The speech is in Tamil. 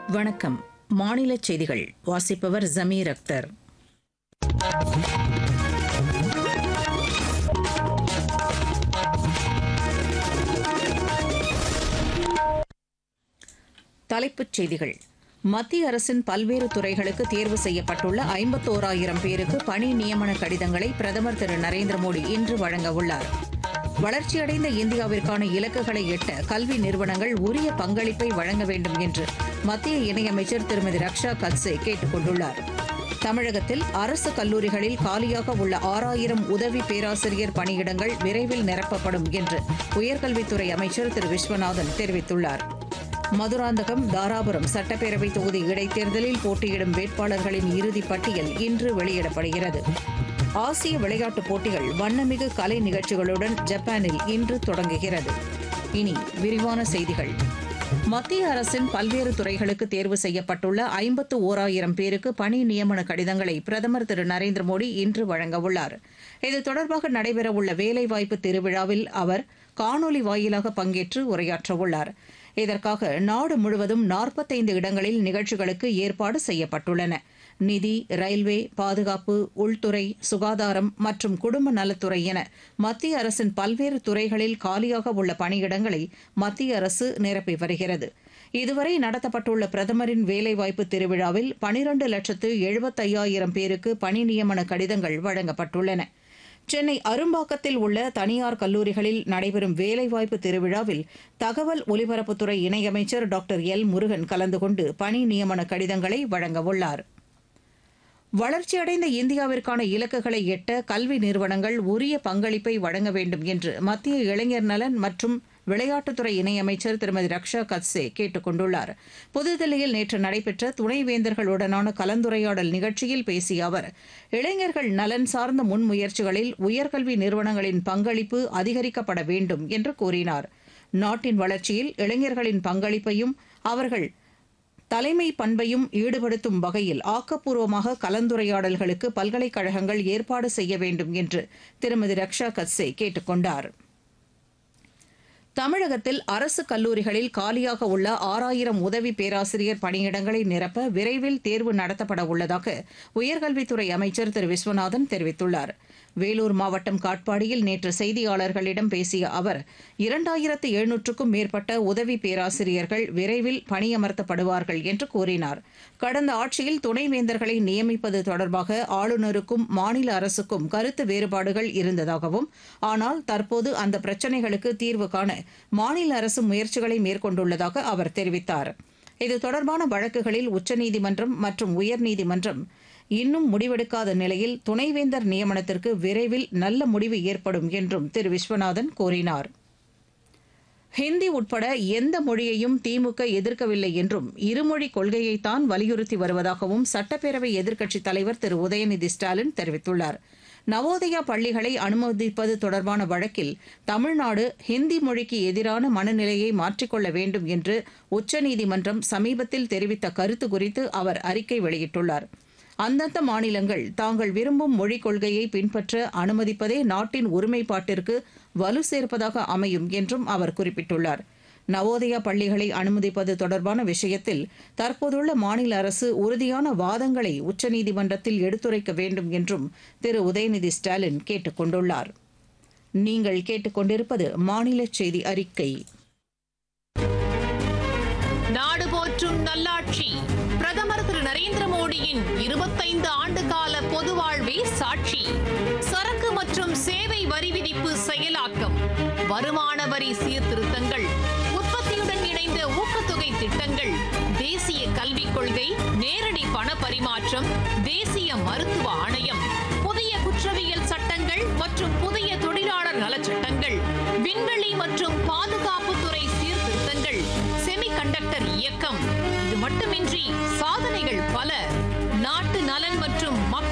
வணக்கம் மாநில செய்திகள் வாசிப்பவர் ஜமீர் அக்தர் தலைப்புச் செய்திகள் மத்திய அரசின் பல்வேறு துறைகளுக்கு தேர்வு செய்யப்பட்டுள்ள ஐம்பத்தோராயிரம் பேருக்கு பணி நியமன கடிதங்களை பிரதமர் திரு நரேந்திர மோடி இன்று வழங்க உள்ளார் வளர்ச்சியடைந்த இந்தியாவிற்கான இலக்குகளை எட்ட கல்வி நிறுவனங்கள் உரிய பங்களிப்பை வழங்க வேண்டும் என்று மத்திய இணையமைச்சர் திருமதி ரக்ஷா கத்சே கேட்டுக் கொண்டுள்ளார் தமிழகத்தில் அரசு கல்லூரிகளில் காலியாக உள்ள ஆறாயிரம் உதவி பேராசிரியர் பணியிடங்கள் விரைவில் நிரப்பப்படும் என்று உயர்கல்வித்துறை அமைச்சர் திரு விஸ்வநாதன் தெரிவித்துள்ளார் மதுராந்தகம் தாராபுரம் சட்டப்பேரவை தொகுதி இடைத்தேர்தலில் போட்டியிடும் வேட்பாளர்களின் இறுதிப் பட்டியல் இன்று வெளியிடப்படுகிறது ஆசிய விளையாட்டுப் போட்டிகள் வண்ணமிகு கலை நிகழ்ச்சிகளுடன் ஜப்பானில் இன்று தொடங்குகிறது இனி விரிவான செய்திகள் மத்திய அரசின் பல்வேறு துறைகளுக்கு தேர்வு செய்யப்பட்டுள்ள ஐம்பத்து ஓராயிரம் பேருக்கு பணி நியமன கடிதங்களை பிரதமர் திரு நரேந்திர மோடி இன்று வழங்கவுள்ளார் இது தொடர்பாக நடைபெறவுள்ள வேலைவாய்ப்பு திருவிழாவில் அவர் காணொலி வாயிலாக பங்கேற்று உரையாற்றவுள்ளார் இதற்காக நாடு முழுவதும் நாற்பத்தைந்து இடங்களில் நிகழ்ச்சிகளுக்கு ஏற்பாடு செய்யப்பட்டுள்ளன நிதி ரயில்வே பாதுகாப்பு உள்துறை சுகாதாரம் மற்றும் குடும்ப நலத்துறை என மத்திய அரசின் பல்வேறு துறைகளில் காலியாக உள்ள பணியிடங்களை மத்திய அரசு நிரப்பி வருகிறது இதுவரை நடத்தப்பட்டுள்ள பிரதமரின் வேலைவாய்ப்பு திருவிழாவில் பனிரண்டு லட்சத்து எழுபத்தையாயிரம் பேருக்கு பணி நியமன கடிதங்கள் வழங்கப்பட்டுள்ளன சென்னை அரும்பாக்கத்தில் உள்ள தனியார் கல்லூரிகளில் நடைபெறும் வேலைவாய்ப்பு திருவிழாவில் தகவல் ஒலிபரப்புத்துறை இணையமைச்சர் டாக்டர் எல் முருகன் கலந்து கொண்டு பணி நியமன கடிதங்களை வழங்கவுள்ளார் வளர்ச்சியடைந்த இந்தியாவிற்கான இலக்குகளை எட்ட கல்வி நிறுவனங்கள் உரிய பங்களிப்பை வழங்க வேண்டும் என்று மத்திய இளைஞர் நலன் மற்றும் விளையாட்டுத்துறை இணையமைச்சர் திருமதி ரக்ஷா கத்சே கேட்டுக் கொண்டுள்ளார் புதுதில்லியில் நேற்று நடைபெற்ற துணைவேந்தர்களுடனான கலந்துரையாடல் நிகழ்ச்சியில் பேசிய அவர் இளைஞர்கள் நலன் சார்ந்த முன்முயற்சிகளில் உயர்கல்வி நிறுவனங்களின் பங்களிப்பு அதிகரிக்கப்பட வேண்டும் என்று கூறினார் நாட்டின் வளர்ச்சியில் இளைஞர்களின் பங்களிப்பையும் அவர்கள் தலைமை பண்பையும் ஈடுபடுத்தும் வகையில் ஆக்கப்பூர்வமாக கலந்துரையாடல்களுக்கு பல்கலைக்கழகங்கள் ஏற்பாடு செய்ய வேண்டும் என்று திருமதி ரக்ஷா கத்சே கேட்டுக் கொண்டார் தமிழகத்தில் அரசு கல்லூரிகளில் காலியாக உள்ள ஆறாயிரம் உதவி பேராசிரியர் பணியிடங்களை நிரப்ப விரைவில் தேர்வு நடத்தப்பட உள்ளதாக உயர்கல்வித்துறை அமைச்சர் திரு விஸ்வநாதன் தெரிவித்துள்ளார் வேலூர் மாவட்டம் காட்பாடியில் நேற்று செய்தியாளர்களிடம் பேசிய அவர் இரண்டாயிரத்து எழுநூற்றுக்கும் மேற்பட்ட உதவி பேராசிரியர்கள் விரைவில் பணியமர்த்தப்படுவார்கள் என்று கூறினார் கடந்த ஆட்சியில் துணைவேந்தர்களை நியமிப்பது தொடர்பாக ஆளுநருக்கும் மாநில அரசுக்கும் கருத்து வேறுபாடுகள் இருந்ததாகவும் ஆனால் தற்போது அந்த பிரச்சினைகளுக்கு தீர்வு காண மாநில அரசு முயற்சிகளை மேற்கொண்டுள்ளதாக அவர் தெரிவித்தார் இது தொடர்பான வழக்குகளில் உச்சநீதிமன்றம் மற்றும் உயர்நீதிமன்றம் இன்னும் முடிவெடுக்காத நிலையில் துணைவேந்தர் நியமனத்திற்கு விரைவில் நல்ல முடிவு ஏற்படும் என்றும் திரு விஸ்வநாதன் கூறினார் ஹிந்தி உட்பட எந்த மொழியையும் திமுக எதிர்க்கவில்லை என்றும் இருமொழி கொள்கையைத்தான் வலியுறுத்தி வருவதாகவும் சட்டப்பேரவை எதிர்க்கட்சித் தலைவர் திரு உதயநிதி ஸ்டாலின் தெரிவித்துள்ளார் நவோதயா பள்ளிகளை அனுமதிப்பது தொடர்பான வழக்கில் தமிழ்நாடு ஹிந்தி மொழிக்கு எதிரான மனநிலையை மாற்றிக்கொள்ள வேண்டும் என்று உச்சநீதிமன்றம் சமீபத்தில் தெரிவித்த கருத்து குறித்து அவர் அறிக்கை வெளியிட்டுள்ளார் அந்தந்த மாநிலங்கள் தாங்கள் விரும்பும் மொழிக் கொள்கையை பின்பற்ற அனுமதிப்பதே நாட்டின் ஒருமைப்பாட்டிற்கு வலு சேர்ப்பதாக அமையும் என்றும் அவர் குறிப்பிட்டுள்ளார் நவோதயா பள்ளிகளை அனுமதிப்பது தொடர்பான விஷயத்தில் தற்போதுள்ள மாநில அரசு உறுதியான வாதங்களை உச்சநீதிமன்றத்தில் எடுத்துரைக்க வேண்டும் என்றும் திரு உதயநிதி ஸ்டாலின் கேட்டுக் கொண்டுள்ளார் நீங்கள் கேட்டுக்கொண்டிருப்பது மாநில செய்தி அறிக்கை நாடு போற்றும் நல்லாட்சி பிரதமர் திரு நரேந்திர மோடியின் இருபத்தைந்து ஆண்டு கால பொது வாழ்வே சாட்சி சரக்கு மற்றும் சேவை வரி விதிப்பு செயலாக்கம் வருமான வரி சீர்திருத்தங்கள் உற்பத்தியுடன் இணைந்த ஊக்கத்தொகை திட்டங்கள் தேசிய கல்விக் கொள்கை நேரடி பண பரிமாற்றம் தேசிய மருத்துவ ஆணையம் புதிய குற்றவியல் சட்டங்கள் மற்றும் புதிய தொழிலாளர் நலச்சட்டங்கள் விண்வெளி மற்றும் பாதுகாப்புத்துறை சீர்திருத்தங்கள் செமிகண்டக்டர் இயக்கம் இது மட்டுமின்றி சாதனைகள் பல நாட்டு நலன் மற்றும் மக்கள்